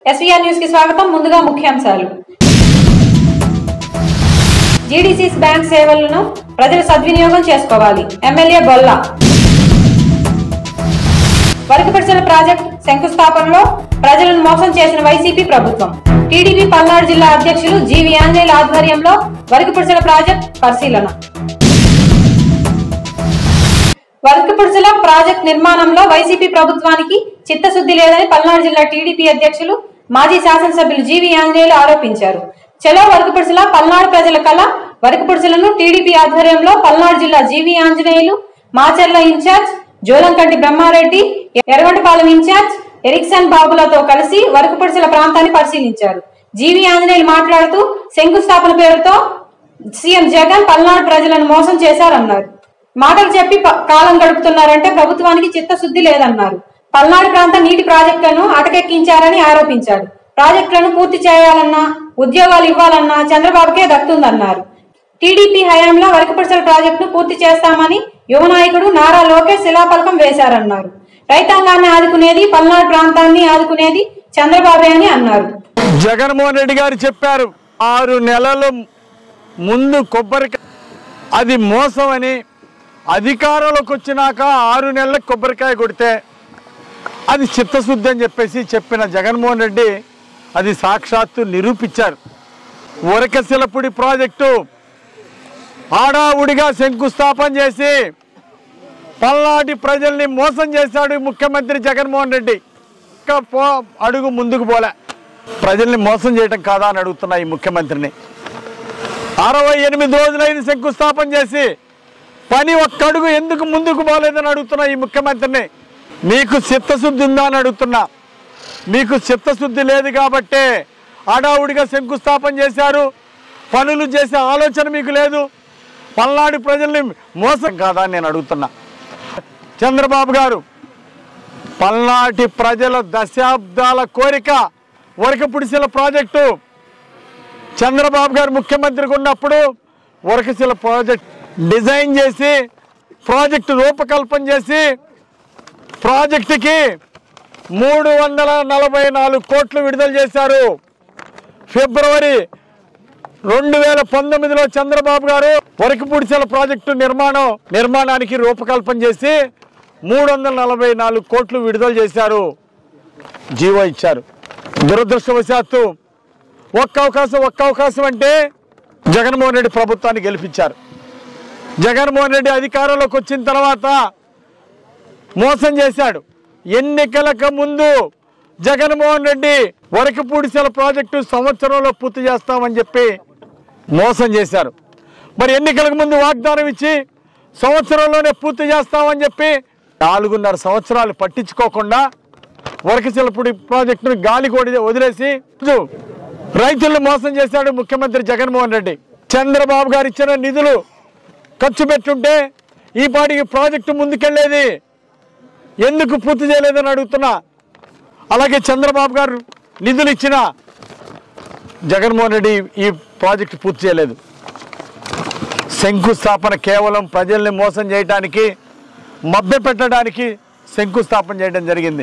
SVR news కి స్వాగతం ముందుగా ముఖ్యాంశాలు జీడీసీస్ బ్యాంక్ సేవలను ప్రజలు సద్వినియోగం చేసుకోవాలి ఎమ్మెల్యే బొల్లా వరకపరిసల ప్రాజెక్ట్ శంకుస్థాపనలో ప్రజలను మోసం చేసిన వైసీపీ ప్రభుత్వం టీడీపీ పల్నాడు జిల్లా అధ్యక్షులు జీవి ఆంజనేయుల ఆధ్వర్యంలో వరకపరిసల ప్రాజెక్ట్ పరిశీలన వర్కపుడుసుల ప్రాజెక్ట్ నిర్మాణంలో వైసీపీ ప్రభుత్వానికి చిత్తశుద్ధి లేదని పల్నాడు జిల్లా టీడీపీ అధ్యక్షులు మాజీ శాసనసభ్యులు జీవి ఆంజనేయులు ఆరోపించారు చలో వరకపుడుసుల పల్నాడు ప్రజల కళ వరకపుడుసులను టీడీపీ ఆధ్వర్యంలో పల్నాడు జిల్లా GV Anjaneyulu Macherla incharge Julakanti Brahma Reddy Yerragondapalem incharge Eriksan బాబులతో కలిసి వరకపుడుసుల ప్రాంతాన్ని పరిశీలించారు జీవి ఆంజనేయులు మాట్లాడుతూ శంకుస్థాపన పేరుతో సీఎం జగన్ పల్నాడు ప్రజలను మోసం చేశారన్నారు మాటలు చెప్పి ప- కాలం గడుపుతున్నారంటే ప్రభుత్వానికి చిత్తశుద్ధి లేదన్నారు పల్నాడు ప్రాంత నీటి ప్రాజెక్టులను అటకెక్కించారని ఆరోపించారు ప్రాజెక్టులను పూర్తి చేయాలన్నా ఉద్యోగాలు ఇవ్వాలన్నా చంద్రబాబుకే దక్కుతుందన్నారు టీడీపీ హయాంలో వరకపరిసల ప్రాజెక్టును పూర్తి చేస్తామని యువ నాయకుడు నారా లోకేష్ శిలాఫలకం వేశారన్నారు రైతాంగాన్ని ఆదుకునేది పల్నాడు ప్రాంతాన్ని ఆదుకునేది చంద్రబాబే అని అన్నారు జగన్మోహన్ రెడ్డి గారు చెప్పారు ఆరు నెలలు ముందు కొబ్బరికాయ అది మోసం అని అధికారంలోకి వచ్చినాక ఆరు నెలలకు కొబ్బరికాయ కొడితే అది చిత్తశుద్ధి అని చెప్పేసి చెప్పిన జగన్మోహన్ రెడ్డి అది సాక్షాత్తు నిరూపించారు ఉరకశిలపుడి ప్రాజెక్టు ఆడావుడిగా శంకుస్థాపన చేసి పల్నాటి ప్రజల్ని మోసం చేశాడు ముఖ్యమంత్రి జగన్మోహన్ రెడ్డి ఇంకా పో అడుగు ముందుకు పోలే ప్రజల్ని మోసం చేయటం కాదా అని అడుగుతున్నా ఈ ముఖ్యమంత్రిని అరవై ఎనిమిది రోజులైన శంకుస్థాపన చేసి పని ఒక్కడుగు ఎందుకు ముందుకు పోలేదని అడుగుతున్నా ఈ ముఖ్యమంత్రిని మీకు చిత్తశుద్ధి ఉందా అని అడుగుతున్నా మీకు చిత్తశుద్ధి లేదు కాబట్టే ఆడావుడిగా శంకుస్థాపన చేశారు పనులు చేసే ఆలోచన మీకు లేదు పల్నాడు ప్రజల్ని మోసం కాదా అని నేను అడుగుతున్నా చంద్రబాబు గారు పల్నాటి ప్రజల దశాబ్దాల కోరిక వరకపుడిశిల ప్రాజెక్టు చంద్రబాబు గారు ముఖ్యమంత్రిగా ఉన్నప్పుడు వరకశిల ప్రాజెక్ట్ డిజైన్ చేసి ప్రాజెక్టు రూపకల్పన చేసి ప్రాజెక్టుకి మూడు వందల నలభై నాలుగు కోట్లు విడుదల చేశారు ఫిబ్రవరి రెండు వేల పంతొమ్మిదిలో చంద్రబాబు గారు వరకపూడిచెల ప్రాజెక్టు నిర్మాణం నిర్మాణానికి రూపకల్పన చేసి మూడు వందల నలభై నాలుగు కోట్లు విడుదల చేశారు జీవో ఇచ్చారు దురదృష్టవశాత్తు ఒక్క అవకాశం ఒక్క అవకాశం అంటే జగన్మోహన్ రెడ్డి ప్రభుత్వాన్ని గెలిపించారు జగన్మోహన్ రెడ్డి అధికారంలోకి వచ్చిన తర్వాత మోసం చేశాడు ఎన్నికలకు ముందు జగన్మోహన్ రెడ్డి వరకపూడిసెల ప్రాజెక్టు సంవత్సరంలో పూర్తి చేస్తామని చెప్పి మోసం చేశారు మరి ఎన్నికలకు ముందు వాగ్దానం ఇచ్చి సంవత్సరంలోనే పూర్తి చేస్తామని చెప్పి నాలుగున్నర సంవత్సరాలు పట్టించుకోకుండా వరకశిలపుడి ప్రాజెక్టును గాలి కొడి వదిలేసి రైతులను మోసం చేశాడు ముఖ్యమంత్రి జగన్మోహన్ రెడ్డి చంద్రబాబు గారు ఇచ్చిన నిధులు ఖర్చు పెట్టుంటే ఈ పాటికి ప్రాజెక్టు ముందుకెళ్లేది ఎందుకు పూర్తి చేయలేదని అడుగుతున్నా అలాగే చంద్రబాబు గారు నిధులు ఇచ్చిన జగన్మోహన్ రెడ్డి ఈ ప్రాజెక్టు పూర్తి చేయలేదు శంకుస్థాపన కేవలం ప్రజల్ని మోసం చేయడానికి మభ్య పెట్టడానికి శంకుస్థాపన చేయడం జరిగింది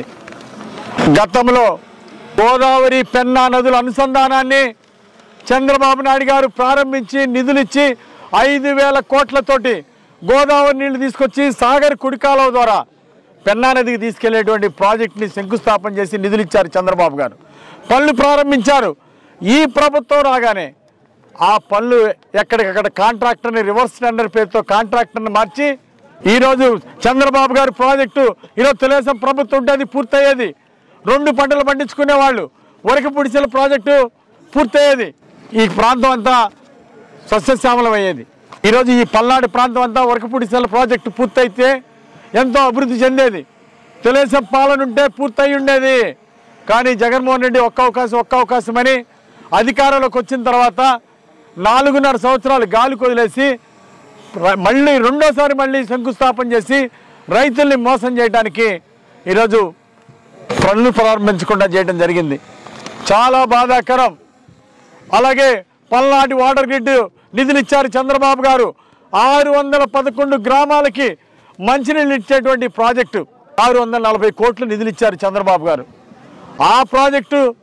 గతంలో గోదావరి పెన్నా నదుల అనుసంధానాన్ని చంద్రబాబు నాయుడు గారు ప్రారంభించి నిధులిచ్చి ఐదు వేల కోట్లతోటి గోదావరి నీళ్లు తీసుకొచ్చి సాగర్ కుడికాలువ ద్వారా పెన్నా నదికి తీసుకెళ్లేటువంటి ప్రాజెక్ట్ని శంకుస్థాపన చేసి నిధులు ఇచ్చారు చంద్రబాబు గారు పనులు ప్రారంభించారు ఈ ప్రభుత్వం రాగానే ఆ పనులు ఎక్కడికక్కడ కాంట్రాక్టర్ని రివర్స్ టెండర్ పేరుతో కాంట్రాక్టర్ని మార్చి ఈరోజు చంద్రబాబు గారి ప్రాజెక్టు ఈరోజు తెలుగుదేశం ప్రభుత్వం ఉంటే అది పూర్తయ్యేది రెండు పంటలు పండించుకునే వాళ్ళు వరకు పుడిసెల ప్రాజెక్టు పూర్తయ్యేది ఈ ప్రాంతం అంతా సస్యశ్యామలం అయ్యేది ఈరోజు ఈ పల్నాడు ప్రాంతం అంతా వరకపూడిసెల ప్రాజెక్టు పూర్తయితే ఎంతో అభివృద్ధి చెందేది తెలుగుదేశం పాలన ఉంటే పూర్తయి ఉండేది కానీ జగన్మోహన్ రెడ్డి ఒక్క అవకాశం ఒక్క అవకాశం అని అధికారంలోకి వచ్చిన తర్వాత నాలుగున్నర సంవత్సరాలు గాలి కొదిలేసి ర- మళ్ళీ రెండోసారి మళ్ళీ శంకుస్థాపన చేసి రైతుల్ని మోసం చేయడానికి ఈరోజు పనులు ప్రారంభించకుండా చేయడం జరిగింది చాలా బాధాకరం అలాగే పల్నాటి వాటర్ గ్రిడ్ నిధులు ఇచ్చారు చంద్రబాబు గారు ఆరు వందల పదకొండు గ్రామాలకి మంచినీళ్ళు ఇచ్చేటువంటి ప్రాజెక్టు ఆరు వందల నలభై కోట్లు నిధులు ఇచ్చారు చంద్రబాబు గారు ఆ ప్రాజెక్టు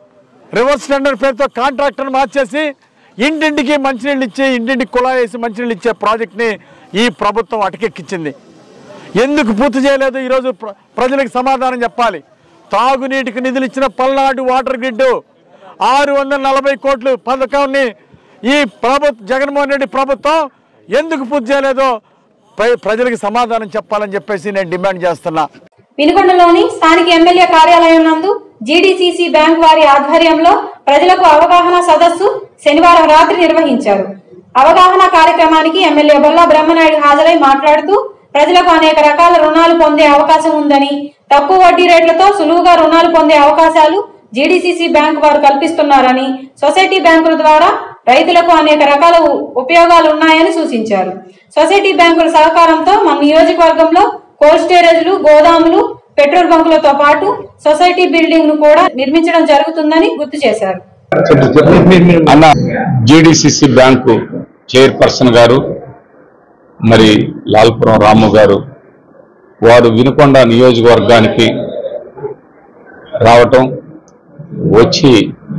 రివర్స్ టెండర్ పేరుతో కాంట్రాక్టర్ని మార్చేసి ఇంటింటికి మంచినీళ్ళు ఇచ్చి ఇంటింటికి కుళాయి వేసి మంచినీళ్ళు ఇచ్చే ప్రాజెక్ట్ని ఈ ప్రభుత్వం అటకెక్కించింది ఎందుకు పూర్తి చేయలేదు ఈరోజు ప్ర- ప్రజలకు సమాధానం చెప్పాలి తాగునీటికి నిధులు ఇచ్చిన పల్నాడు వాటర్ గ్రిడ్ ఆరు వందల నలభై కోట్లు పథకాన్ని ఈ ప్రభుత్వ జగన్మోహన్ రెడ్డి ప్రభుత్వం ఎందుకు పూర్తి చేయలేదో ప్ర- ప్రజలకు సమాధానం చెప్పాలని చెప్పేసి నేను డిమాండ్ చేస్తున్నా వినుకొండలోని స్థానిక ఎమ్మెల్యే కార్యాలయం నందు జీడీసీసీ బ్యాంక్ వారి ఆధ్వర్యంలో ప్రజలకు అవగాహన సదస్సు శనివారం రాత్రి నిర్వహించారు అవగాహన కార్యక్రమానికి ఎమ్మెల్యే బొల్లా బ్రహ్మనాయుడు హాజరై మాట్లాడుతూ ప్రజలకు అనేక రకాల రుణాలు పొందే అవకాశం ఉందని తక్కువ వడ్డీ రేట్లతో సులువుగా రుణాలు పొందే అవకాశాలు జీడీసీసీ బ్యాంక్ వారు కల్పిస్తున్నారని సొసైటీ బ్యాంకుల ద్వారా రైతులకు అనేక రకాల ఉ- ఉపయోగాలు ఉన్నాయని సూచించారు సొసైటీ బ్యాంకుల సహకారంతో మన నియోజకవర్గంలో కోల్డ్ స్టోరేజ్లు గోదాములు పెట్రోల్ బంకులతో పాటు సొసైటీ బిల్డింగ్ ను కూడా నిర్మించడం జరుగుతుందని గుర్తు చేశారు అన్న జీడిసిసి బ్యాంకు చైర్పర్సన్ గారు మరి లాల్పురం రాము గారు వారు వినుకొండ నియోజకవర్గానికి రావటం వచ్చి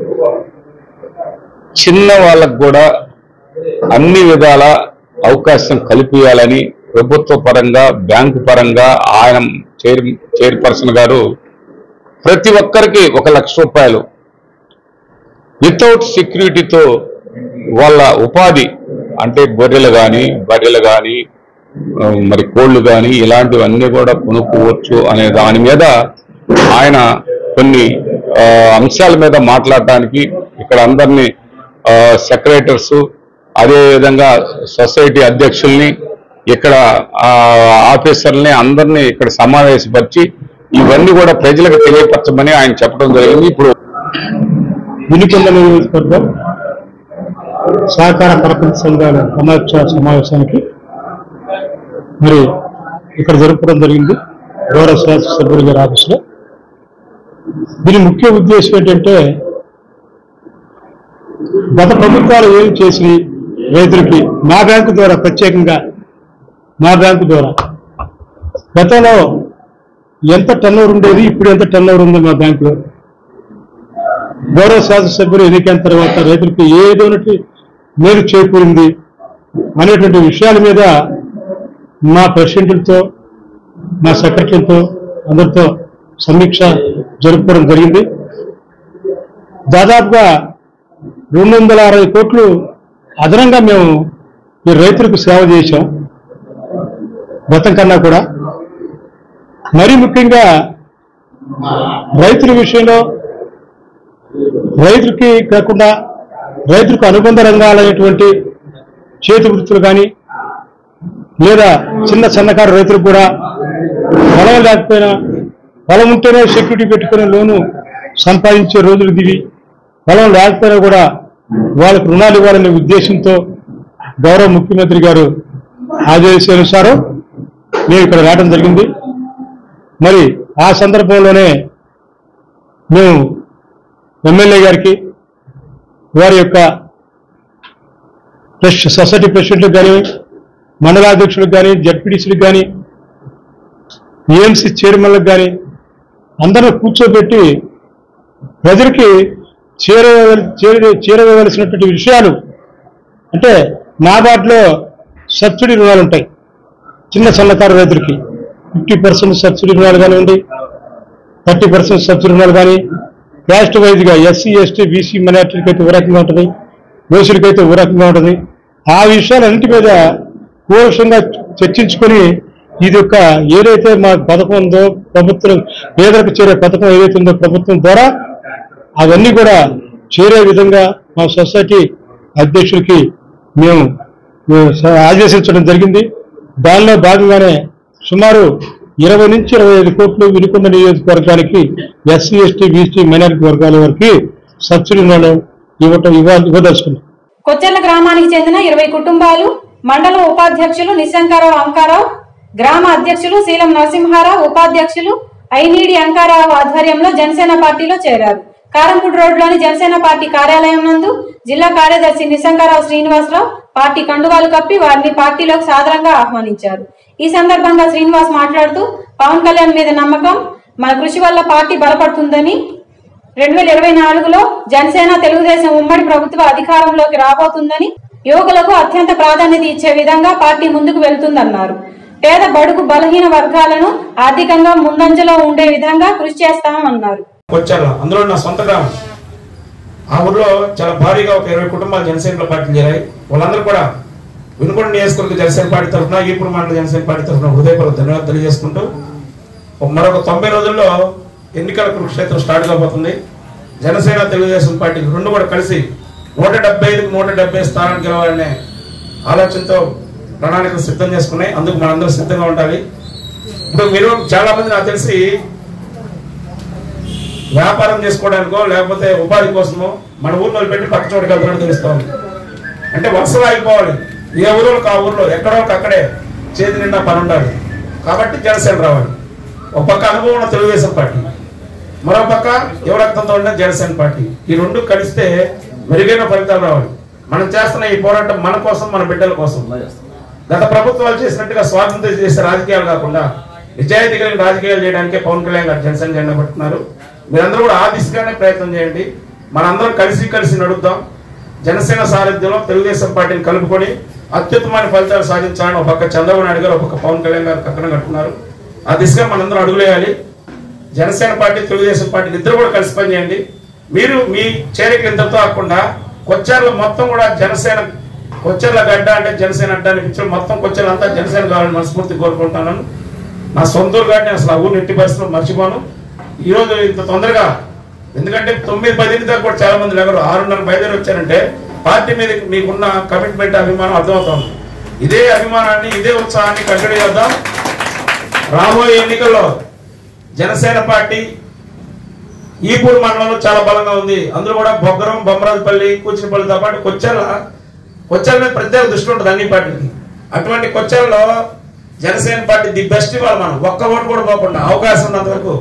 చిన్న వాళ్ళకు కూడా అన్ని విధాల అవకాశం కల్పించాలని ప్రభుత్వ పరంగా బ్యాంకు పరంగా ఆయన చైర్ చైర్పర్సన్ గారు ప్రతి ఒక్కరికి ఒక లక్ష రూపాయలు వితౌట్ సెక్యూరిటీతో వాళ్ళ ఉపాధి అంటే గొర్రెలు కానీ బర్రెలు కానీ మరి కోళ్ళు కానీ ఇలాంటివన్నీ కూడా కొనుక్కోవచ్చు అనే దాని మీద ఆయన కొన్ని ఆ, అంశాల మీద మాట్లాడటానికి ఇక్కడ అందరినీ సెక్రటర్స్ అదేవిధంగా సొసైటీ అధ్యక్షుల్ని ఇక్కడ ఆ, ఆఫీసర్లని అందరినీ ఇక్కడ సమావేశపరిచి ఇవన్నీ కూడా ప్రజలకు తెలియపరచమని ఆయన చెప్పడం జరిగింది ఇప్పుడు వినుకొండ నియోజకవర్గం సహకార పరపతి సంఘాల సమావేశ సమావేశానికి మరి ఇక్కడ జరుపుకోవడం జరిగింది గౌరవ శాసనసభ్యులు గారి ఆఫీసులో దీని ముఖ్య ఉద్దేశం ఏంటంటే గత ప్రభుత్వాలు ఏం చేసి రైతులకి మా బ్యాంకు ద్వారా ప్రత్యేకంగా మా బ్యాంకు ద్వారా గతంలో ఎంత టర్నోవర్ ఉండేది ఇప్పుడు ఎంత టర్నోవర్ ఉంది మా బ్యాంకులో గౌరవ శాసనసభ్యులు ఎన్నికైన తర్వాత రైతులకు ఏదోనటి మేలు చేకూరింది అనేటువంటి విషయాల మీద మా ప్రెసిడెంట్లతో మా సెక్రటరీలతో అందరితో సమీక్ష జరుపుకోవడం జరిగింది దాదాపుగా రెండు వందల అరవై కోట్లు అదనంగా మేము ఈ రైతులకు సేవ చేశాం గతం కన్నా కూడా మరీ ముఖ్యంగా రైతుల విషయంలో రైతులకి కాకుండా రైతులకు అనుబంధ రంగాలైనటువంటి చేతి వృత్తులు కానీ లేదా చిన్న సన్నకారు రైతులకు కూడా పొలం లేకపోయినా పొలం ఉంటేనే సెక్యూరిటీ పెట్టుకునే లోను సంపాదించే రోజులు దివి పొలం లేకపోయినా కూడా వాళ్ళకు రుణాలు ఇవ్వాలనే ఉద్దేశంతో గౌరవ ముఖ్యమంత్రి గారు ఆదేశానుసారం మేము ఇక్కడ రావడం జరిగింది మరి ఆ సందర్భంలోనే మేము ఎమ్మెల్యే గారికి వారి యొక్క ప్రెస్ సొసైటీ ప్రెసిడెంట్లకు కానీ మండలాధ్యక్షులకు కానీ జడ్పీటీసీలకు కానీ ఏఎంసీ చైర్మన్లకు కానీ అందరూ కూర్చోబెట్టి ప్రజలకి చేరవల చేర చేరవలసినటువంటి విషయాలు అంటే నాబార్డులో సబ్సిడీ రుణాలు ఉంటాయి చిన్న సన్నకారు రైతులకి ఫిఫ్టీ పర్సెంట్ సబ్సిడీ రుణాలు కానివ్వండి థర్టీ పర్సెంట్ సబ్సిడీ రుణాలు కానీ క్యాస్ట్ వైజ్గా ఎస్సీ ఎస్టీ బీసీ మైనార్టీలకి అయితే ఓ రకంగా ఉంటుంది ఓసీలకి అయితే ఓ రకంగా ఉంటుంది ఆ విషయాలన్నింటి మీద కూలంగా చర్చించుకొని ఇది యొక్క ఏదైతే మా పథకం ఉందో ప్రభుత్వం పేదలకు చేరే పథకం ఏదైతే ఉందో ప్రభుత్వం ద్వారా అవన్నీ కూడా చేరే విధంగా మా సొసైటీ అధ్యక్షుడికి మేము మేము స- ఆదేశించడం జరిగింది దానిలో భాగంగానే సుమారు ఇరవై నుంచి ఇరవై ఐదు కోట్లు వినుకొండ నియోజకవర్గానికి ఎస్సీ ఎస్టీ బీసీ మైనారిటీ వర్గాల వరకు సబ్సిడీ రుణాలు ఇవ్వటం ఇవ్వాలి ఇవ్వదలుచుకున్నాం కొచ్చెర్ల గ్రామానికి చెందిన ఇరవై కుటుంబాలు మండల ఉపాధ్యక్షులు నిశంకరావు అంకారావు గ్రామ అధ్యక్షులు శీలం నరసింహారావు ఉపాధ్యక్షులు ఐనీడి అంకారావు ఆధ్వర్యంలో జనసేన పార్టీలో చేరారు కారంపూడి రోడ్లోని జనసేన పార్టీ కార్యాలయం నందు జిల్లా కార్యదర్శి నిశంకరావు శ్రీనివాసరావు పార్టీ కండువాలు కప్పి వారిని పార్టీలోకి సాదరంగా ఆహ్వానించారు ఈ సందర్భంగా శ్రీనివాస్ మాట్లాడుతూ పవన్ కళ్యాణ్ మీద నమ్మకం మన కృషి వల్ల పార్టీ బలపడుతుందని రెండు వేల ఇరవై నాలుగులో జనసేన తెలుగుదేశం ఉమ్మడి ప్రభుత్వ అధికారంలోకి రాబోతుందని యువకులకు అత్యంత ప్రాధాన్యత ఇచ్చే విధంగా పార్టీ ముందుకు వెళ్తుందన్నారు పేద బడుగు బలహీన వర్గాలను ఆర్థికంగా ముందంజలో ఉండే విధంగా కృషి చేస్తామన్నారు వచ్చారు అందులో నా సొంత గ్రామం ఆ ఊర్లో చాలా భారీగా ఒక ఇరవై కుటుంబాలు జనసేనలో పార్టీలు చేరాయి వాళ్ళందరూ కూడా వినుకొండ నియోజకవర్గ జనసేన పార్టీ తరఫున ఈపూర్ మండల జనసేన పార్టీ తరఫున హృదయపూర్వక ధన్యవాదాలు తెలియజేసుకుంటూ ఒక మరొక తొంభై రోజుల్లో ఎన్నికల కురుక్షేత్రం స్టార్ట్ కాబోతుంది జనసేన తెలుగుదేశం పార్టీ రెండు కూడా కలిసి నూట డెబ్బై ఐదుకు నూట డెబ్బై స్థానానికి గెలవాలనే ఆలోచనతో ప్రణాళికలు సిద్ధం చేసుకున్నాయి అందుకు మనందరం సిద్ధంగా ఉండాలి ఇప్పుడు మీరు చాలా మంది నాకు తెలిసి వ్యాపారం చేసుకోవడానికో లేకపోతే ఉపాధి కోసమో మన ఊర్లో పెట్టి పక్క చోటుకి వెళ్తారని తెలుస్తాం అంటే వరుసలు ఆగిపోవాలి ఏ ఊరిలో ఆ ఊర్లో ఎక్కడో ఒక అక్కడే చేతి నిండా పని ఉండాలి కాబట్టి జనసేన రావాలి ఒక పక్క అనుభవం ఉన్న తెలుగుదేశం పార్టీ మరో పక్క యువరక్తంతో ఉన్న జనసేన పార్టీ ఈ రెండు కలిస్తే మెరుగైన ఫలితాలు రావాలి మనం చేస్తున్న ఈ పోరాటం మన కోసం మన బిడ్డల కోసం గత ప్రభుత్వాలు చేసినట్టుగా స్వాతంత్రం చేసే రాజకీయాలు కాకుండా నిజాయితీ కలిగిన రాజకీయాలు చేయడానికే పవన్ కళ్యాణ్ గారు జనసేన జెండా పట్టుకున్నారు మీరందరూ కూడా ఆ దిశగానే ప్రయత్నం చేయండి మనందరం కలిసి కలిసి నడుద్దాం జనసేన సారథ్యంలో తెలుగుదేశం పార్టీని కలుపుకొని అత్యుత్తమైన ఫలితాలు సాధించాలని ఒక పక్క చంద్రబాబు నాయుడు గారు ఒక పక్క పవన్ కళ్యాణ్ గారు కక్కన కట్టుకున్నారు ఆ దిశగా మనందరం అడుగులేయాలి జనసేన పార్టీ తెలుగుదేశం పార్టీ ఇద్దరు కూడా కలిసి పనిచేయండి మీరు మీ చేరికలు ఇంతతో కాకుండా కొచ్చార్ల మొత్తం కూడా జనసేన కొచ్చెర్ల గడ్డ అంటే జనసేన అడ్డ అనిపించడం మొత్తం కొచ్చెర్ల అంతా జనసేన కావాలని మనస్ఫూర్తి కోరుకుంటున్నాను నా సొంత ఊరు కాబట్టి నేను అసలు ఆ ఊరిని ఎట్టి పరిస్థితుల్లో మర్చిపోను ఈ రోజు ఇంత తొందరగా ఎందుకంటే తొమ్మిది పదింటి దాకా కూడా చాలా మంది లేవరు ఆరున్నర బయలుదేరి వచ్చారంటే పార్టీ మీద మీకున్న కమిట్మెంట్ అభిమానం అర్థమవుతుంది ఇదే అభిమానాన్ని ఇదే ఉత్సాహాన్ని కంటిన్యూ చేద్దాం రాబోయే ఎన్నికల్లో జనసేన పార్టీ ఈపూర్ మండలంలో చాలా బలంగా ఉంది అందులో కూడా బొగ్గరం బొమ్మరాజుపల్లి కూచినపల్లితో పాటు కొచ్చెల కొచ్చెల మీద ప్రత్యేక దృష్టి ఉంటుంది అన్ని పార్టీలకి అటువంటి కొచ్చెలలో జనసేన పార్టీ ది బెస్ట్ ఇవ్వాలి మనం ఒక్క ఓటు కూడా పోకుండా అవకాశం ఉన్నంత వరకు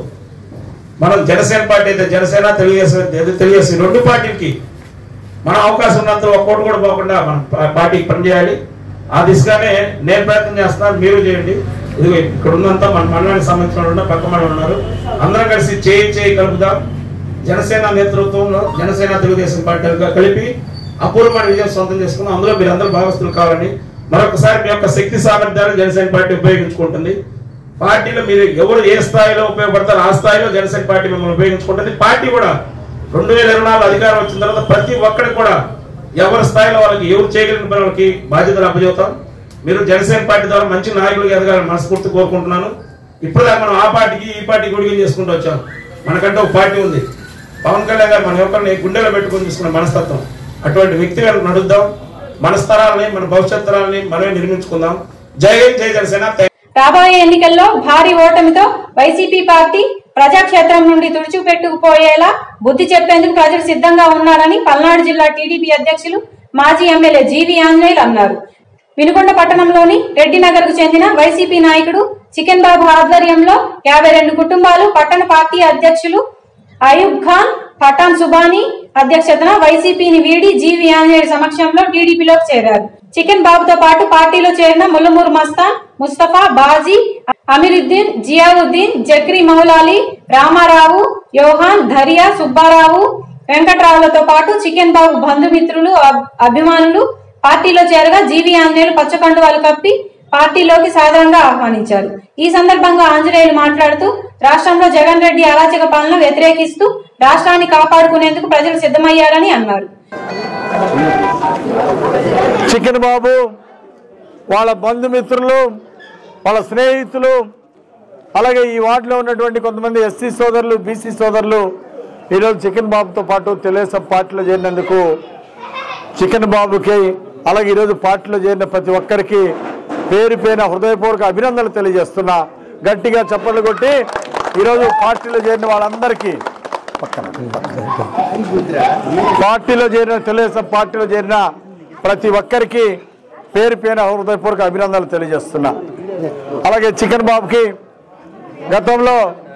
మనం జనసేన పార్టీ అయితే జనసేన తెలుగుదేశం అయితే తెలుగుదేశం ఈ రెండు పార్టీలకి మనం అవకాశం ఉన్నంత ఒక్క ఓటు కూడా పోకుండా మనం పా- పార్టీకి పనిచేయాలి ఆ దిశగానే నేను ప్రయత్నం చేస్తున్నాను మీరు చేయండి ఇదిగో ఇక్కడ ఉన్నంత మన మండలానికి సంబంధించిన వాళ్ళు ఉన్నారు, పక్క మండలం ఉన్నారు అందరం కలిసి చేయి చేయి కలుపుదాం జనసేన నేతృత్వంలో జనసేన తెలుగుదేశం పార్టీలుగా కలిపి అపూర్వమైన విజయం సొంతం చేసుకున్నాం అందులో మీరు అందరూ భాగస్తులు కావాలని మరొకసారి మీ యొక్క శక్తి సామర్థ్యాలు జనసేన పార్టీ ఉపయోగించుకుంటుంది పార్టీలో మీరు ఎవరు ఏ స్థాయిలో ఉపయోగపడతారో ఆ స్థాయిలో జనసేన పార్టీ మిమ్మల్ని ఉపయోగించుకుంటుంది పార్టీ కూడా రెండు వేల ఇరవై నాలుగు అధికారం వచ్చిన తర్వాత ప్రతి ఒక్కరికి కూడా ఎవరి స్థాయిలో వాళ్ళకి ఎవరు చేయగలిగిన పని వాళ్ళకి బాధ్యతలు అప్పచెబుతాం మీరు జనసేన పార్టీ ద్వారా మంచి నాయకులుగా ఎదగాలని మనస్ఫూర్తి కోరుకుంటున్నాను ఇప్పటిదాకా మనం ఆ పార్టీకి ఈ పార్టీకి గుడికి చేసుకుంటూ వచ్చాం మనకంటే ఒక పార్టీ ఉంది పవన్ కళ్యాణ్ గారు మన యువకుల్ని గుండెలో పెట్టుకొని తీసుకున్న మనస్తత్వం అటువంటి వ్యక్తి వెనక నడుద్దాం మన స్థరాలని మన భవిష్యత్ తరాలని మనమే నిర్మించుకుందాం జై హింద్ జై జనసేన థాంక్యూ. రాబోయే ఎన్నికల్లో భారీ ఓటమితో వైసీపీ పార్టీ ప్రజాక్షేత్రం నుండి తుడిచిపెట్టుకుపోయేలా బుద్ధి చెప్పేందుకు ప్రజలు సిద్ధంగా ఉన్నారని పల్నాడు జిల్లా టీడీపీ అధ్యక్షులు మాజీ ఎమ్మెల్యే జీవి ఆంజనేయులు అన్నారు వినుకొండ పట్టణంలోని రెడ్డినగర్ కు చెందిన వైసీపీ నాయకుడు చికెన్ బాబు ఆధ్వర్యంలో యాభై రెండు కుటుంబాలు పట్టణ పార్టీ అధ్యక్షులు అయూబ్ ఖాన్ పఠాన్ సుబానీ అధ్యక్షతన వైసీపీని వీడి జీవి ఆంజనేయుడి సమక్షంలో టీడీపీలోకి చేరారు చికెన్ బాబుతో పాటు పార్టీలో చేరిన ముల్లమూరు మస్తాన్ ముస్తఫా బాజీ అమీరుద్దీన్ జియావుద్దీన్ జక్రీ మౌలాలి రామారావు యోహాన్ ధరియా సుబ్బారావు వెంకట్రావులతో పాటు చికెన్ బాబు బంధుమిత్రులు అబ్- అభిమానులు పార్టీలో చేరగా జీవి ఆంజనేయులు పచ్చకండువాలు కప్పి పార్టీలోకి సాధారణంగా ఆహ్వానించారు ఈ సందర్భంగా ఆంజనేయులు మాట్లాడుతూ రాష్ట్రంలో జగన్ రెడ్డి అరాచక పాలన వ్యతిరేకిస్తూ రాష్ట్రాన్ని కాపాడుకునేందుకు ప్రజలు సిద్ధమయ్యారని అన్నారు చికెన్ బాబు వాళ్ళ బంధుమిత్రులు వాళ్ళ స్నేహితులు అలాగే ఈ వార్డులో ఉన్నటువంటి కొంతమంది ఎస్సీ సోదరులు బీసీ సోదరులు ఈరోజు చికెన్ బాబుతో పాటు తెలుగుదేశం పార్టీలో చేరినందుకు చికెన్ బాబుకి అలాగే ఈరోజు పార్టీలో చేరిన ప్రతి ఒక్కరికి పేరు పేరున హృదయపూర్వక అభినందనలు తెలియజేస్తున్నా గట్టిగా చప్పట్లు కొట్టి ఈరోజు పార్టీలో చేరిన వాళ్ళందరికీ పక్కన పార్టీలో చేరిన తెలుగుదేశం పార్టీలో చేరిన ప్రతి ఒక్కరికి పేరు పేరున హృదయపూర్వక అభినందనలు తెలియజేస్తున్నా అలాగే చికెన్ బాబుకి గతంలో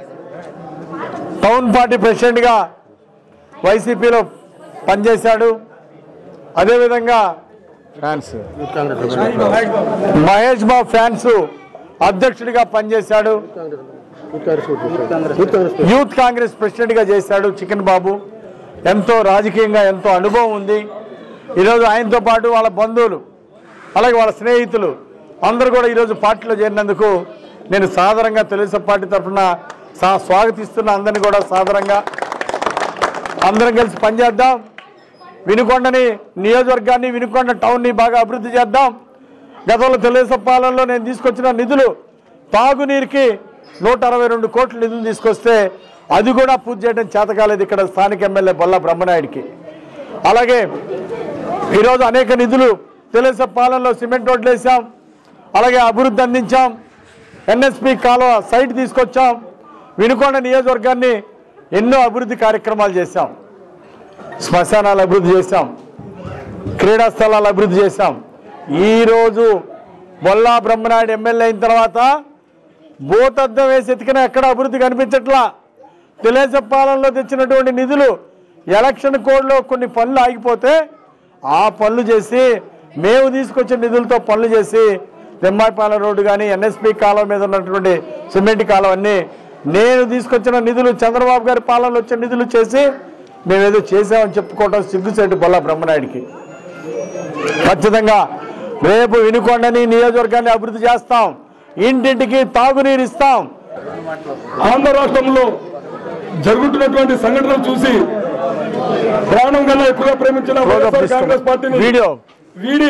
టౌన్ పార్టీ ప్రెసిడెంట్గా వైసీపీలో పనిచేశాడు అదేవిధంగా ఫ్యాన్స్ మహేష్ బాబు ఫ్యాన్స్ అధ్యక్షుడిగా పనిచేశాడు యూత్ కాంగ్రెస్ ప్రెసిడెంట్ గా చేశాడు చికెన్ బాబు ఎంతో రాజకీయంగా ఎంతో అనుభవం ఉంది ఈరోజు ఆయనతో పాటు వాళ్ళ బంధువులు అలాగే వాళ్ళ స్నేహితులు అందరూ కూడా ఈరోజు పార్టీలో చేరినందుకు నేను సాధారణంగా తెలుగుదేశం పార్టీ తరఫున సా- స్వాగతిస్తున్న అందరినీ కూడా సాధారణంగా అందరం కలిసి పనిచేద్దాం వినుకొండని నియోజకవర్గాన్ని వినుకొండ టౌన్ని బాగా అభివృద్ధి చేద్దాం గతంలో తెలుగుదేశం పాలనలో నేను తీసుకొచ్చిన నిధులు తాగునీరుకి నూట అరవై రెండు కోట్ల నిధులు తీసుకొస్తే అది కూడా పూర్తి చేయడం చేత కాలేదు ఇక్కడ స్థానిక ఎమ్మెల్యే బొల్ల బ్రహ్మనాయుడికి అలాగే ఈరోజు అనేక నిధులు తెలుగుదేశం పాలనలో సిమెంట్ రోడ్లు వేసాం అలాగే అభివృద్ధి అందించాం ఎన్ఎస్పి కాలువ సైట్ తీసుకొచ్చాం వినుకొండ నియోజకవర్గాన్ని ఎన్నో అభివృద్ధి కార్యక్రమాలు చేశాం శ్మశానాలు అభివృద్ధి చేశాం క్రీడా స్థలాలు అభివృద్ధి చేశాం ఈరోజు బొల్లా బ్రహ్మనాయుడు ఎమ్మెల్యే అయిన తర్వాత భూతద్దం వేసి ఎతికినా ఎక్కడ అభివృద్ధి కనిపించట్లా తెలుగుదేశం పాలనలో తెచ్చినటువంటి నిధులు ఎలక్షన్ కోడ్లో కొన్ని పనులు ఆగిపోతే ఆ పనులు చేసి మేము తీసుకొచ్చిన నిధులతో పనులు చేసి తెమ్మాయిపాలెం రోడ్డు కానీ ఎన్ఎస్పి కాలువ మీద ఉన్నటువంటి సిమెంట్ కాలువ అన్ని నేను తీసుకొచ్చిన నిధులు చంద్రబాబు గారి పాలనలో వచ్చిన నిధులు చేసి మేమేదో చేసామని చెప్పుకోవడం సిగ్గుసేటు బొల్ల బ్రహ్మనాయుడికి ఖచ్చితంగా రేపు వినుకొండని నియోజకవర్గాన్ని అభివృద్ధి చేస్తాం ఇంటింటికి తాగునీరు ఇస్తాం ఆంధ్ర రాష్ట్రంలో జరుగుతున్నటువంటి సంఘటనలు చూసి ప్రాణం కన్నా ఎక్కువగా ప్రేమించిన వైఎస్ఆర్ కాంగ్రెస్ పార్టీని వీడియో వీడి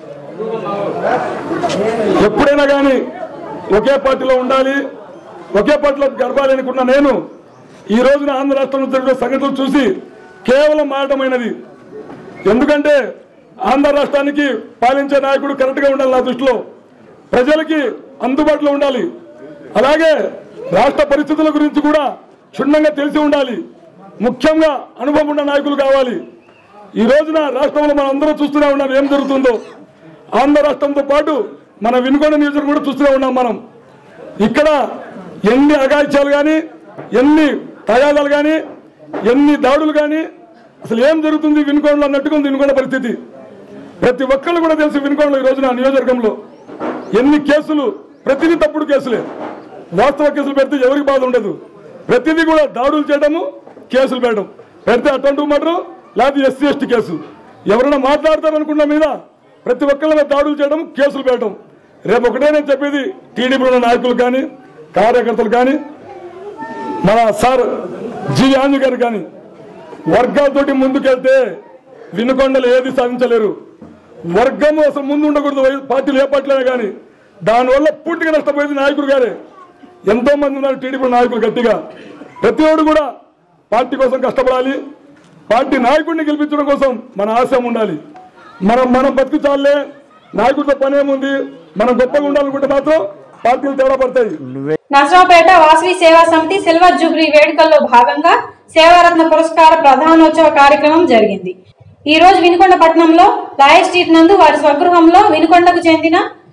ఎప్పుడైనా కానీ ఒకే పార్టీలో ఉండాలి ఒకే పార్టీలో గడపాలి అనుకున్న నేను ఈ రోజున ఆంధ్ర రాష్ట్రంలో జరిగిన సంఘటనలు చూసి కేవలం మారటమైనది ఎందుకంటే ఆంధ్ర రాష్ట్రానికి పాలించే నాయకుడు కరెక్ట్ గా ఉండాలి నా దృష్టిలో ప్రజలకి అందుబాటులో ఉండాలి అలాగే రాష్ట్ర పరిస్థితుల గురించి కూడా క్షుణ్ణంగా తెలిసి ఉండాలి ముఖ్యంగా అనుభవం ఉన్న నాయకులు కావాలి ఈ రోజున రాష్ట్రంలో మనం అందరం చూస్తూనే ఉన్నాం ఏం జరుగుతుందో ఆంధ్ర రాష్ట్రంతో పాటు మన వినుకొండ నియోజకవర్గం కూడా చూస్తూనే ఉన్నాం మనం ఇక్కడ ఎన్ని అగాయిత్యాలు కానీ ఎన్ని తగాదాలు కానీ ఎన్ని దాడులు కానీ అసలు ఏం జరుగుతుంది వినుకొండలో అన్నట్టుగా ఉంది వినుకొండ పరిస్థితి ప్రతి ఒక్కళ్ళు కూడా తెలుసు వినుకొండలో ఈ రోజున నియోజకవర్గంలో ఎన్ని కేసులు ప్రతిదీ తప్పుడు కేసులే వాస్తవ కేసులు పెడితే ఎవరికి బాధ ఉండదు ప్రతిదీ కూడా దాడులు చేయడము కేసులు పెట్టడం పెడితే అటువంటి మర్డరు లేకపోతే ఎస్సీ ఎస్టీ కేసు ఎవరైనా మాట్లాడతారనుకున్న మీద ప్రతి ఒక్కళ్ళ మీద దాడులు చేయడం కేసులు పెట్టడం రేపు ఒకటే నేను చెప్పేది టీడీపీ ఉన్న నాయకులు కానీ కార్యకర్తలు కానీ మన సార్ జి ఆంజు గారు కానీ వర్గాలతోటి ముందుకెళ్తే వినుకొండలు ఏది సాధించలేరు వర్గము అసలు ముందు ఉండకూడదు వై- పార్టీలు ఏ పార్టీలైనా కానీ దానివల్ల పూర్తిగా నష్టపోయేది నాయకుడు గారే ఎంతో మంది ఉన్నారు టీడీపీ నాయకులు గట్టిగా ప్రతి ఒడు కూడా పార్టీ కోసం కష్టపడాలి పార్టీ నాయకుడిని గెలిపించడం కోసం మన ఆశయం ఉండాలి మనం మనం బతుకు చాలే నాయకుడితో పనేముంది మనం గొప్పగా ఉండాలనుకుంటే మాత్రం పార్టీలు తేడా పడతాయి నర్సరావుపేట వాసవి సేవా సమితి సిల్వర్ జూబ్లీ వేడుకల్లో భాగంగా సేవారత్న పురస్కార ప్రధానోత్సవ కార్యక్రమం జరిగింది ఈ రోజు వినుకొండ పట్టణంలో లాయర్ స్ట్రీట్ నందు వారి స్వగృహంలో వినుకొండకు చెందిన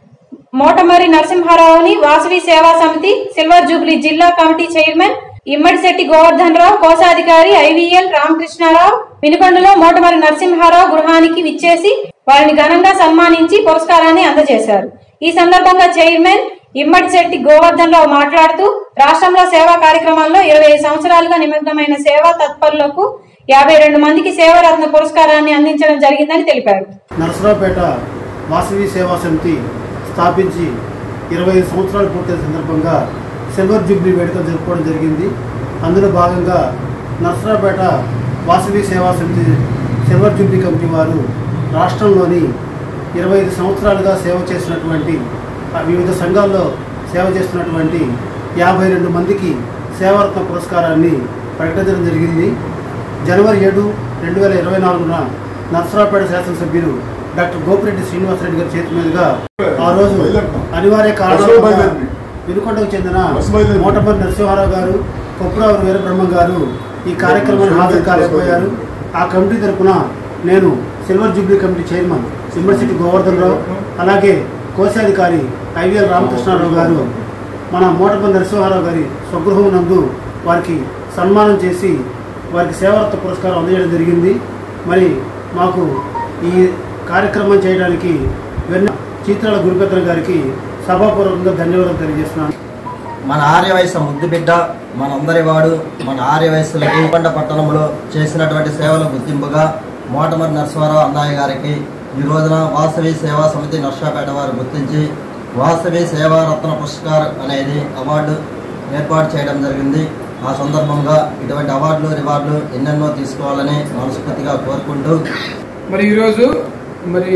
మోటమరి నరసింహారావుని వాసవి సేవా సమితి సిల్వర్ జూబ్లీ జిల్లా కమిటీ చైర్మన్ ఇమ్మడిశెట్టి గోవర్ధన్ రావు కోశాధికారి ఐవీఎల్ రామకృష్ణారావు వినుకొండలో మోటమరి నరసింహారావు గృహానికి విచ్చేసి వారిని ఘనంగా సన్మానించి పురస్కారాన్ని అందజేశారు ఈ సందర్భంగా చైర్మన్ ఇమ్మడిశెట్టి గోవర్ధన్ రావు మాట్లాడుతూ రాష్ట్రంలో సేవా కార్యక్రమాల్లో ఇరవై ఐదు సంవత్సరాలుగా నిమగ్నమైన సేవా తత్పరులకు యాభై రెండు మందికి సేవారత్న పురస్కారాన్ని అందించడం జరిగిందని తెలిపారు నరసరావుపేట వాసవి సేవా సమితి స్థాపించి ఇరవై ఐదు సంవత్సరాలు పూర్తయిన సందర్భంగా సిల్వర్ జూబ్లీ వేడుక జరుపుకోవడం జరిగింది అందులో భాగంగా Narasaraopet Vasavi Seva Samithi silver jubilee committee వారు రాష్ట్రంలోని ఇరవై ఐదు సంవత్సరాలుగా సేవ చేసినటువంటి ఆ వివిధ సంఘాల్లో సేవ చేస్తున్నటువంటి యాభై రెండు మందికి సేవారత్న పురస్కారాన్ని ప్రకటించడం జరిగింది జనవరి ఏడు రెండు వేల ఇరవై నాలుగున నర్సరావుపేట శాసనసభ్యులు డాక్టర్ గోపిరెడ్డి శ్రీనివాసరెడ్డి గారి చేతి మీదుగా ఆ రోజు అనివార్య కారణాల వల్ల వినుకొండకు చెందిన మోటమరి నరసింహారావు గారు కొప్పురావు వీరబ్రహ్మం గారు ఈ కార్యక్రమాన్ని హాజరు కాలేకపోయారు ఆ కమిటీ తరపున నేను silver jubilee committee chairman university Govardhan Rao అలాగే కోశాధికారి ఐవీఎల్ రామకృష్ణారావు గారు మన మోటపల్లి నరసింహారావు గారి స్వగృహం నందు వారికి సన్మానం చేసి వారికి సేవారత్న పురస్కారం అందజేయడం జరిగింది మరి మాకు ఈ కార్యక్రమం చేయడానికి వెన్న చీత్రాల గురుపత్ర గారికి సభాపూర్వకంగా ధన్యవాదాలు తెలియజేస్తున్నాను మన ఆర్యవయస ముద్దు బిడ్డ మనందరి వాడు మన ఆర్యవయసులకి కొండ పట్టణంలో చేసినటువంటి సేవల గుర్తింపుగా మోటమరి నరసింహారావు అన్నయ్య గారికి ఈ రోజున వాసవి సేవా సమితి నర్సాపేట వారు గుర్తించి వాసవి సేవా రత్న పురస్కార్ అనేది అవార్డు ఏర్పాటు చేయడం జరిగింది ఆ సందర్భంగా ఇటువంటి అవార్డులు రివార్డులు ఎన్నెన్నో తీసుకోవాలని మనస్ఫూర్తిగా కోరుకుంటూ మరి ఈరోజు మరి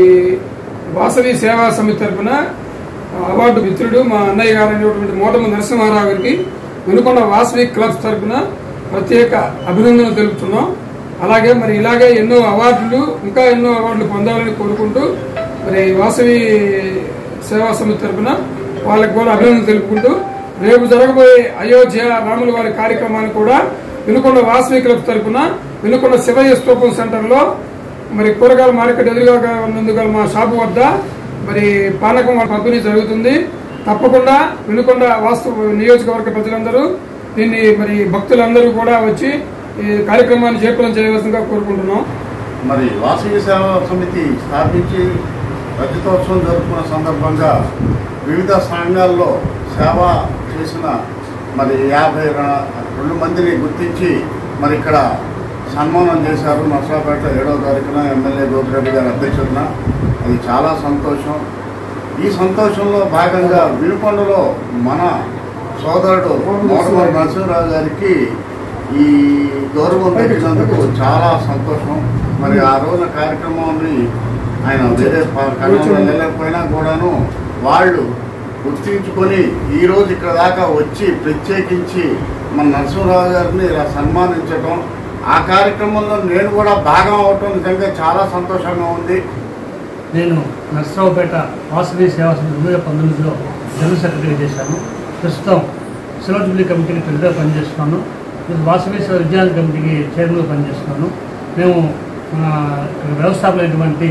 వాసవి సేవా సమితి తరపున అవార్డు మిత్రుడు మా అన్నయ్య గారు అనేటువంటి మోటమ నరసింహారావు గారికి వెనుకొండ వాసవి క్లబ్స్ తరపున ప్రత్యేక అభినందనలు తెలుపుతున్నాం అలాగే మరి ఇలాగే ఎన్నో అవార్డులు ఇంకా ఎన్నో అవార్డులు పొందాలని కోరుకుంటూ మరి వాసవి సేవా సమితి తరపున వాళ్ళకి కూడా అభినందనలు తెలుపుకుంటూ రేపు జరగబోయే అయోధ్య రాముల వారి కార్యక్రమాన్ని కూడా వినుకొండ వాసవి క్లబ్ తరపున వినుకొండ శివయ్య స్తూపం సెంటర్లో మరి కూరగాయల మార్కెట్ ఎదురుగా ఉన్నందుకు మా షాపు వద్ద మరి పానకం పంపిణీ జరుగుతుంది తప్పకుండా వినుకొండ వాస్తు నియోజకవర్గ ప్రజలందరూ దీన్ని మరి భక్తులందరూ కూడా వచ్చి ఈ కార్యక్రమాన్ని చేపలం చేయవలసిందిగా కోరుకుంటున్నాం మరి వాసవి సేవా సమితి స్థాపించి రజతోత్సవం జరుపుకున్న సందర్భంగా వివిధ సంఘాల్లో సేవ చేసిన మరి యాభై ర- రెండు మందిని గుర్తించి మరి ఇక్కడ సన్మానం చేశారు నర్సాపేట ఏడవ తారీఖున ఎమ్మెల్యే గోపిరెడ్డి గారి అధ్యక్షతన అది చాలా సంతోషం ఈ సంతోషంలో భాగంగా వినుకొండలో మన సోదరుడు మోడమూరి నరసింహరావు గారికి ఈ గౌరవం పెట్టినందుకు చాలా సంతోషం మరి ఆ రోజున కార్యక్రమాన్ని ఆయన వేరే ప- కర్నూలు వెళ్ళకపోయినా కూడాను వాళ్ళు గుర్తించుకొని ఈ రోజు ఇక్కడ దాకా వచ్చి ప్రత్యేకించి మన నరసింహరావు గారిని ఇలా సన్మానించడం ఆ కార్యక్రమంలో నేను కూడా భాగం అవటం నిజంగా చాలా సంతోషంగా ఉంది నేను నర్సరావుపేట వాసవి సేవా సమితి రెండు వేల పంతొమ్మిదిలో జనరల్ సెక్రటరీ చేశాను ప్రస్తుతం సిల్వర్ జూబ్లీ కమిటీకి ప్రెసిడెంట్గా పనిచేస్తున్నాను ఇప్పుడు వాసవి సేవ విజ్ఞాన కమిటీకి చైర్మన్గా పనిచేస్తున్నాను మేము మన ఇక్కడ వ్యవస్థాపకులైనటువంటి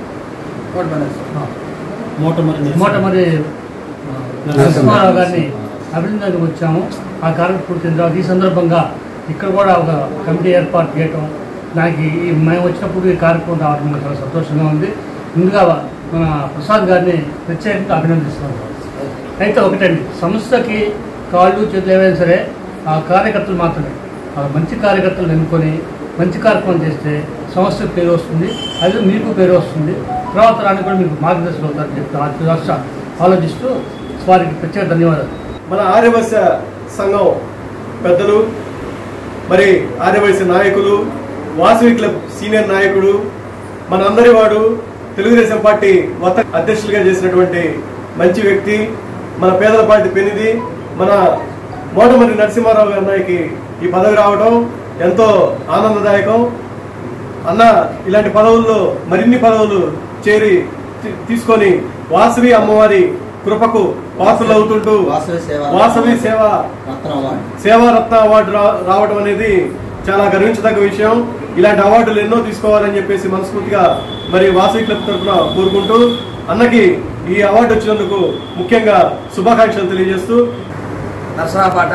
మోటమరి నరసింహారావు గారిని అభినందనకు వచ్చాము ఆ కార్యక్రమం పూర్తయిన తర్వాత ఈ సందర్భంగా ఇక్కడ కూడా ఒక కమిటీ ఏర్పాటు చేయటం నాకు ఈ మేము వచ్చినప్పుడు ఈ కార్యక్రమం రావడం నాకు చాలా సంతోషంగా ఉంది ముందుగా మన ప్రసాద్ గారిని ప్రత్యేకంగా అభినందిస్తున్నాను అయితే ఒకటండి సంస్థకి కాళ్ళు చేతులు ఏవైనా సరే ఆ కార్యకర్తలు మాత్రమే ఆ మంచి కార్యకర్తలు ఎన్నుకొని మంచి కార్యక్రమం చేస్తే సంస్థకు పేరు వస్తుంది అది మీకు పేరు వస్తుంది తర్వాత రాని కూడా మీకు మార్గదర్శనం అవుతారని చెప్పి ఆ దశ ఆలోచిస్తూ వారికి ప్రత్యేక ధన్యవాదాలు మన ఆర్యవైశ్య సంఘం పెద్దలు మరి ఆర్యవైశ్య నాయకులు వాసవి క్లబ్ సీనియర్ నాయకుడు మన అందరి వాడు తెలుగుదేశం పార్టీ మొత్తం అధ్యక్షులుగా చేసినటువంటి మంచి వ్యక్తి మన పేదల పార్టీ పెనిది మన మోటమరి నరసింహారావు గారి నాయకి ఈ పదవి రావడం ఎంతో ఆనందదాయకం అన్న ఇలాంటి పదవుల్లో మరిన్ని పదవులు చేరి తీ- తీసుకొని వాసవి అమ్మవారి కృపకు వాసులు అవుతుంటూ వాసవి సేవ వాసవి సేవ రత్న అవార్డు సేవారత్న అవార్డు రా- రావడం అనేది చాలా గర్వించదగ్గ విషయం ఇలాంటి అవార్డులు ఎన్నో తీసుకోవాలని చెప్పేసి మనస్ఫూర్తిగా మరి వాసవి క్లబ్ తరఫున కోరుకుంటూ అన్నకి ఈ అవార్డు వచ్చినందుకు ముఖ్యంగా శుభాకాంక్షలు తెలియజేస్తూ నరసరాపాట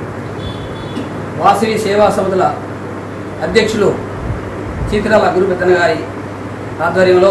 వాసవి సేవా సమితుల అధ్యక్షులు చీతిరాల గురుపెత్తన గారి ఆధ్వర్యంలో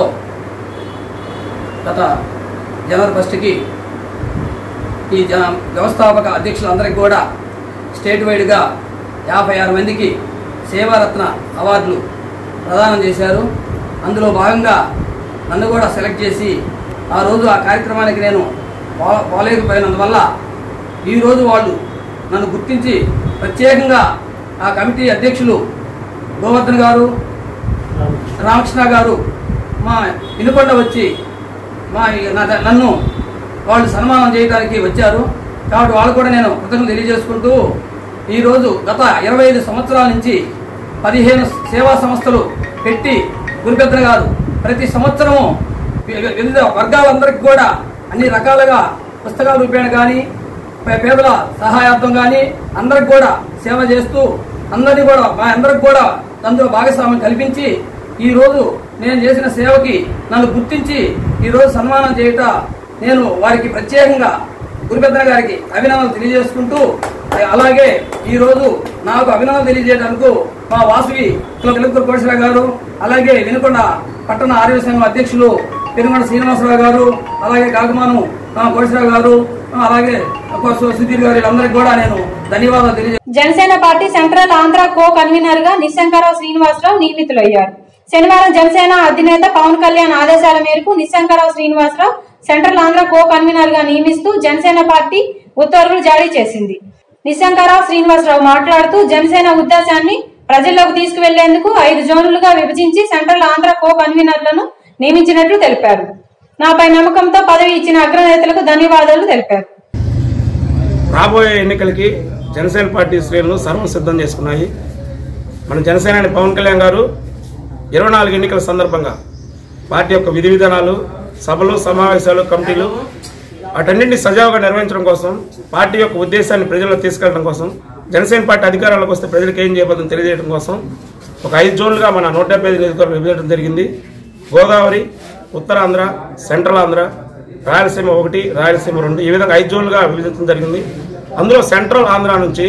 గత జనవరి ఫస్ట్కి ఈ జ వ్యవస్థాపక అధ్యక్షులందరికీ కూడా స్టేట్ వైడ్గా యాభై ఆరు మందికి సేవారత్న అవార్డులు ప్రదానం చేశారు అందులో భాగంగా నన్ను కూడా సెలెక్ట్ చేసి ఆ రోజు ఆ కార్యక్రమానికి నేను పో- పోలేకపోయినందువల్ల ఈరోజు వాళ్ళు నన్ను గుర్తించి ప్రత్యేకంగా ఆ కమిటీ అధ్యక్షులు గోవర్ధన్ గారు రామకృష్ణ గారు మా ఇనుకొండ వచ్చి మా నా- నన్ను వాళ్ళు సన్మానం చేయడానికి వచ్చారు కాబట్టి వాళ్ళు కూడా నేను కృతజ్ఞతలు తెలియజేసుకుంటూ ఈరోజు గత ఇరవై ఐదు సంవత్సరాల నుంచి పదిహేను సేవా సంస్థలు పెట్టి గురుపెద్దన గారు ప్రతి సంవత్సరము వి- వివిధ వర్గాలందరికీ కూడా అన్ని రకాలుగా పుస్తకాల రూపేణ కానీ పే- పేదల సహాయార్థం కానీ అందరికి కూడా సేవ చేస్తూ అందరినీ కూడా మా అందరికి కూడా అందులో భాగస్వామ్యం కల్పించి ఈ రోజు నేను చేసిన సేవకి నన్ను గుర్తించి ఈ రోజు సన్మానం చేయట నేను వారికి ప్రత్యేకంగా గురుపెద్దన గారికి అభినందనలు తెలియజేసుకుంటూ అలాగే ఈ రోజు నాకు అభినందనలు తెలియజేయడానికి మా వాసవి తెలుగు కోటేశ్వర గారు అలాగే వినుకొండ పట్టణ ఆరోగ్య సంఘం అధ్యక్షులు పెనుగొండ శ్రీనివాసరావు గారు అలాగే కాకమాను కోటేశ్వరరావు గారు ఆ, అలాగే సు- సుధీర్ గారు వీళ్ళందరికీ కూడా నేను ధన్యవాదాలు తెలియజే Janasena party central Andhra co convener గా నిశంకరావు శ్రీనివాసరావు నియమితులయ్యారు శనివారం జనసేన అధినేత పవన్ కళ్యాణ్ ఆదేశాల మేరకు Nishankarao Srinivasa Rao central Andhra co convener గా నియమిస్తూ జనసేన పార్టీ ఉత్తర్వులు జారీ చేసింది నిశంకరావు శ్రీనివాసరావు మాట్లాడుతూ జనసేన ఉద్దేశాన్ని ప్రజల్లోకి తీసుకువెళ్లేందుకు ఐదు జోన్లుగా విభజించి సెంట్రల్ ఆంధ్ర కో కన్వీనర్లను నియమించినట్లు తెలిపారు నాపై నమ్మకంతో పదవి ఇచ్చిన అగ్రనేతలకు ధన్యవాదాలు తెలిపారు రాబోయే ఎన్నికలకి జనసేన పార్టీ శ్రేణులు సర్వం సిద్ధం చేసుకున్నాయి మన జనసేనాని పవన్ కళ్యాణ్ గారు ఇరవై నాలుగు ఎన్నికల సందర్భంగా పార్టీ యొక్క విధి విధానాలు సభలు సమావేశాలు కమిటీలు వాటన్నింటినీ సజావుగా నిర్వహించడం కోసం పార్టీ యొక్క ఉద్దేశాన్ని ప్రజల్లో తీసుకెళ్లడం కోసం జనసేన పార్టీ అధికారంలోకి వస్తే ప్రజలకు ఏం చేయబోతుందో తెలియజేయడం కోసం ఒక ఐదు జోన్లుగా మన నూట డెబ్బై ఐదు నియోజకవర్గం విభజించడం జరిగింది గోదావరి ఉత్తరాంధ్ర సెంట్రల్ ఆంధ్ర రాయలసీమ ఒకటి రాయలసీమ రెండు ఈ విధంగా ఐదు జోన్లుగా విభజించడం జరిగింది అందులో సెంట్రల్ ఆంధ్ర నుంచి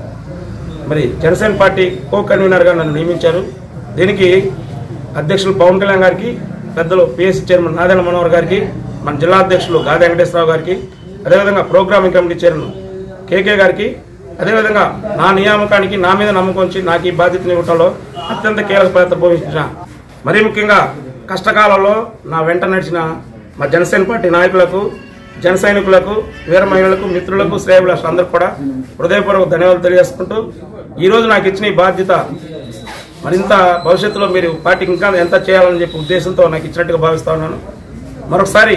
మరి జనసేన పార్టీ కో కన్వీనర్గా నన్ను నియమించారు దీనికి అధ్యక్షులు పవన్ కళ్యాణ్ గారికి పెద్దలు పిఎస్సి చైర్మన్ నాదెండ్ల మనోహర్ గారికి మన జిల్లా అధ్యక్షులు గాది వెంకటేశ్వరరావు గారికి అదేవిధంగా ప్రోగ్రామింగ్ కమిటీ చైర్మన్ కేకే గారికి అదేవిధంగా నా నియామకానికి నా మీద నమ్మకం ఉంచి నాకు ఈ బాధ్యతను ఇవ్వటంలో అత్యంత కీలక పాత్ర పోషించిన మరీ ముఖ్యంగా కష్టకాలంలో నా వెంట నడిచిన మా జనసేన పార్టీ నాయకులకు జన సైనికులకు వీర మహిళలకు మిత్రులకు శ్రేయభిలాషులు అందరూ కూడా హృదయపూర్వక ధన్యవాదాలు తెలియజేసుకుంటూ ఈ రోజు నాకు ఇచ్చిన ఈ బాధ్యత మరింత భవిష్యత్తులో మీరు పార్టీకి ఇంకా ఎంత చేయాలని చెప్పి ఉద్దేశంతో నాకు ఇచ్చినట్టుగా భావిస్తా ఉన్నాను మరొకసారి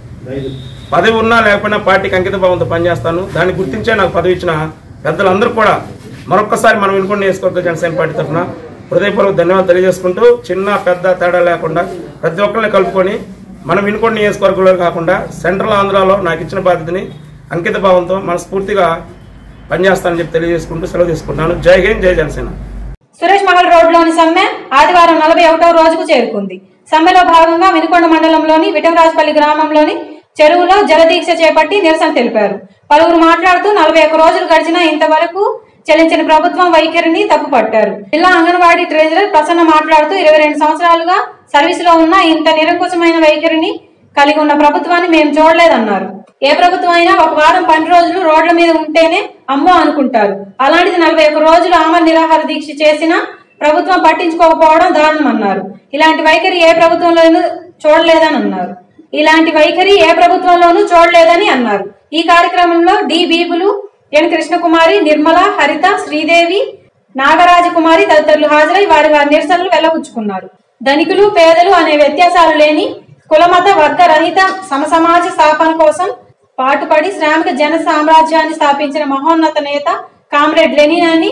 పదవి ఉన్నా లేకపోయినా పార్టీకి అంకిత భావంతో పనిచేస్తాను దాన్ని గుర్తించే నాకు పదవి ఇచ్చిన పెద్దలందరూ కూడా మరొకసారి మనం వినుకొని నియోజకవర్గ జనసేన పార్టీ తరఫున హృదయపూర్వక ధన్యవాదాలు తెలియజేసుకుంటూ చిన్న పెద్ద తేడా లేకుండా ప్రతి ఒక్కరిని కలుపుకొని మనం వినుకొని నియోజకవర్గంలో కాకుండా సెంట్రల్ ఆంధ్రాలో నాకు ఇచ్చిన బాధ్యతని అంకిత భావంతో మనస్ఫూర్తిగా పనిచేస్తానని చెప్పి తెలియజేసుకుంటూ సెలవు తీసుకుంటున్నాను జై హింద్ జై జనసేన సురేష్ మహల్ రోడ్లోని సమ్మె ఆదివారం నలభై ఒకటవ రోజుకు చేరుకుంది సమ్మెలో భాగంగా వినుకొండ మండలంలోని విటవరాజపల్లి గ్రామంలోని చెరువులో జలదీక్ష చేపట్టి నిరసన తెలిపారు పలువురు మాట్లాడుతూ నలభై ఒక్క రోజులు గడిచినా ఇంతవరకు చెల్లించిన ప్రభుత్వం వైఖరిని తప్పుపట్టారు జిల్లా అంగన్వాడీ ట్రెజరర్ ప్రసన్న మాట్లాడుతూ ఇరవై రెండు సంవత్సరాలుగా సర్వీసులో ఉన్న ఇంత నిరంకుశమైన వైఖరిని కలిగి ఉన్న ప్రభుత్వాన్ని మేము చూడలేదన్నారు ఏ ప్రభుత్వం అయినా ఒక వారం పని రోజులు రోడ్ల మీద ఉంటేనే అమ్మో అనుకుంటారు అలాంటిది నలభై ఒక్క రోజులు ఆమర నిరాహార దీక్ష చేసినా ప్రభుత్వం పట్టించుకోకపోవడం దారుణమన్నారు ఇలాంటి వైఖరి ఏ ప్రభుత్వంలోనూ చూడలేదని అన్నారు ఇలాంటి వైఖరి ఏ ప్రభుత్వంలోనూ చూడలేదని అన్నారు ఈ కార్యక్రమంలో డి బీబులు ఎన్ కృష్ణకుమారి నిర్మల హరిత శ్రీదేవి నాగరాజకుమారి తదితరులు హాజరై వారి వారి నిరసనలు వెల్లబుచ్చుకున్నారు ధనికులు పేదలు అనే వ్యత్యాసాలు లేని కులమత వర్గ రహిత సమసమాజ స్థాపన కోసం పాటుపడి శ్రామిక జన సామ్రాజ్యాన్ని స్థాపించిన మహోన్నత నేత కామ్రేడ్ లెనిన్ అని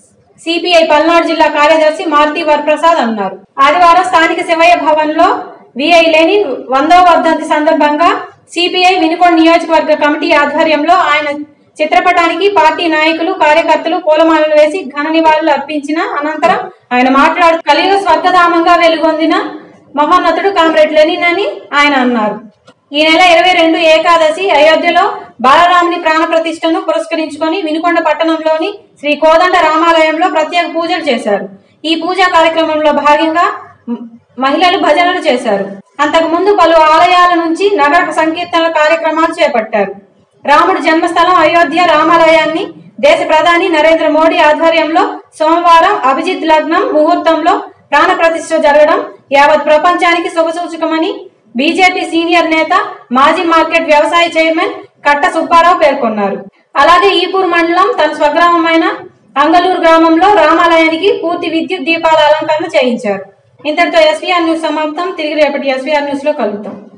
సిపిఐ పల్నాడు జిల్లా కార్యదర్శి మారుతి వరప్రసాద్ అన్నారు ఆదివారం స్థానిక శివయ్య భవన్ లో విఐ లెనిన్ వందో వర్ధంతి సందర్భంగా సిపిఐ వినుకొండ నియోజకవర్గ కమిటీ ఆధ్వర్యంలో ఆయన చిత్రపటానికి పార్టీ నాయకులు కార్యకర్తలు పూలమాలలు వేసి ఘన నివాళులు అర్పించిన అనంతరం ఆయన మాట్లాడుతూ కలియుగ స్వర్గధామంగా వెలుగొందిన మహోన్నతుడు కామ్రేడ్ లెనిన్ అని ఆయన అన్నారు ఈ నెల ఇరవై రెండు ఏకాదశి అయోధ్యలో బాలరాముని ప్రాణ ప్రతిష్టను పురస్కరించుకొని వినుకొండ పట్టణంలోని శ్రీ కోదండ రామాలయంలో ప్రత్యేక పూజలు చేశారు ఈ పూజా కార్యక్రమంలో భాగంగా మ- మహిళలు భజనలు చేశారు అంతకుముందు పలు ఆలయాల నుంచి నగర సంకీర్తనల కార్యక్రమాలు చేపట్టారు రాముడి జన్మస్థలం అయోధ్య రామాలయాన్ని దేశ ప్రధాని నరేంద్ర మోడీ ఆధ్వర్యంలో సోమవారం అభిజిత్ లగ్నం ముహూర్తంలో ప్రాణ ప్రతిష్ఠ జరగడం యావత్ ప్రపంచానికి శుభసూచకమని బీజేపీ సీనియర్ నేత మాజీ మార్కెట్ వ్యవసాయ చైర్మన్ కట్ట సుబ్బారావు పేర్కొన్నారు అలాగే ఈపూర్ మండలం తన స్వగ్రామమైన అంగలూరు గ్రామంలో రామాలయానికి పూర్తి విద్యుత్ దీపాల అలంకరణ చేయించారు ఇంతటితో ఎస్వీఆర్ న్యూస్ సమాప్తం తిరిగి రేపటి ఎస్వీఆర్ న్యూస్ లో కలుద్దాం